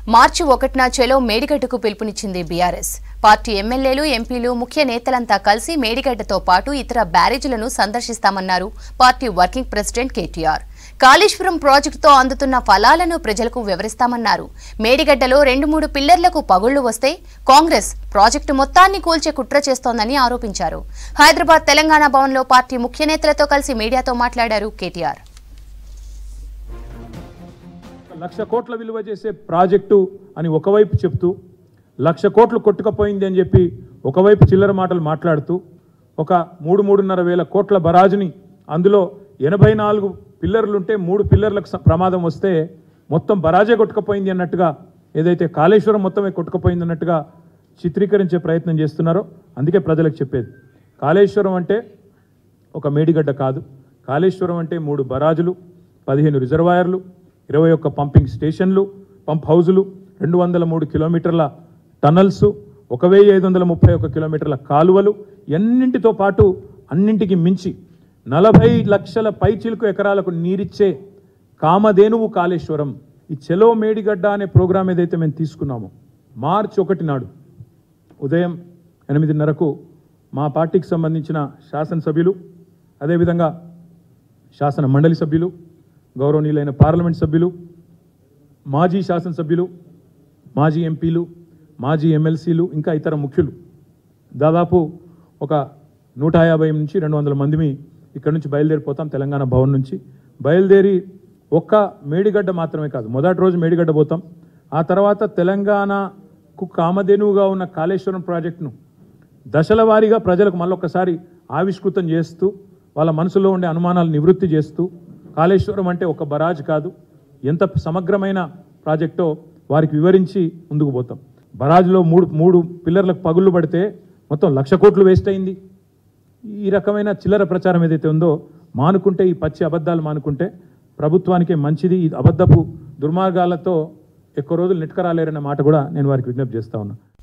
మార్చి ఒకటిన చెలో మేడిగడ్డకు పిలుపునిచ్చింది బీఆర్ఎస్ పార్టీ ఎమ్మెల్యేలు ఎంపీలు ముఖ్య నేతలంతా కలిసి మేడిగడ్డతో పాటు ఇతర బ్యారేజీలను సందర్శిస్తామన్నారు party working president KTR Kaleshwaram ప్రాజెక్టుతో అందుతున్న ఫలాలను ప్రజలకు వివరిస్తామన్నారు మేడిగడ్డలో రెండు మూడు పిల్లర్లకు పగుళ్లు వస్తే కాంగ్రెస్ ప్రాజెక్టు మొత్తాన్ని కూల్చే కుట్ర చేస్తోందని ఆరోపించారు హైదరాబాద్ తెలంగాణ భవన్లో పార్టీ ముఖ్య నేతలతో కలిసి మీడియాతో మాట్లాడారు కేటీఆర్ లక్ష కోట్ల విలువ చేసే ప్రాజెక్టు అని ఒకవైపు చెప్తూ లక్ష కోట్లు కొట్టుకపోయింది అని చెప్పి ఒకవైపు చిల్లర మాటలు మాట్లాడుతూ ఒక మూడు మూడున్నర వేల కోట్ల బరాజుని అందులో ఎనభై నాలుగు పిల్లర్లుంటే మూడు పిల్లర్లకు స- ప్రమాదం వస్తే మొత్తం బరాజే కొట్టుకపోయింది అన్నట్టుగా ఏదైతే కాళేశ్వరం మొత్తమే కొట్టుకపోయింది అన్నట్టుగా చిత్రీకరించే ప్రయత్నం చేస్తున్నారో అందుకే ప్రజలకు చెప్పేది కాళేశ్వరం అంటే ఒక మేడిగడ్డ కాదు కాళేశ్వరం అంటే మూడు బరాజులు పదిహేను రిజర్వాయర్లు ఇరవై ఒక్క పంపింగ్ స్టేషన్లు పంప్ హౌజులు రెండు వందల మూడు కిలోమీటర్ల టనల్స్ ఒక వెయ్యి ఐదు వందల ముప్పై ఒక్క కిలోమీటర్ల కాలువలు ఎన్నింటితో పాటు అన్నింటికి మించి నలభై లక్షల పైచిలుకు ఎకరాలకు నీరిచ్చే కామధేనువు కాళేశ్వరం ఈ చెలో మేడిగడ్డ అనే ప్రోగ్రాం ఏదైతే మేము తీసుకున్నామో మార్చి ఒకటి నాడు ఉదయం ఎనిమిదిన్నరకు మా పార్టీకి సంబంధించిన శాసనసభ్యులు అదేవిధంగా శాసన మండలి సభ్యులు గౌరవనీయులైన పార్లమెంట్ సభ్యులు మాజీ శాసనసభ్యులు మాజీ ఎంపీలు మాజీ ఎమ్మెల్సీలు ఇంకా ఇతర ముఖ్యులు దాదాపు ఒక నూట యాభై నుంచి రెండు వందల మందిమి ఇక్కడ నుంచి బయలుదేరిపోతాం తెలంగాణ భవన్ నుంచి బయలుదేరి ఒక్క మేడిగడ్డ మాత్రమే కాదు మొదటి రోజు మేడిగడ్డ పోతాం ఆ తర్వాత తెలంగాణకు కామధేనువుగా ఉన్న కాళేశ్వరం ప్రాజెక్టును దశల వారీగా ప్రజలకు మళ్ళొక్కసారి ఆవిష్కృతం చేస్తూ వాళ్ళ మనసులో ఉండే అనుమానాలు నివృత్తి చేస్తూ కాళేశ్వరం అంటే ఒక బరాజ్ కాదు ఎంత సమగ్రమైన ప్రాజెక్టో వారికి వివరించి ముందుకు పోతాం బరాజ్లో మూడు మూడు పిల్లర్లకు పగుళ్ళు పడితే మొత్తం లక్ష కోట్లు వేస్ట్ అయింది ఈ రకమైన చిల్లర ప్రచారం ఏదైతే ఉందో మానుకుంటే ఈ పచ్చి అబద్ధాలు మానుకుంటే ప్రభుత్వానికే మంచిది ఈ అబద్ధపు దుర్మార్గాలతో ఎక్కువ రోజులు నెట్టుకరాలేరన్న మాట కూడా నేను వారికి విజ్ఞప్తి చేస్తా ఉన్నా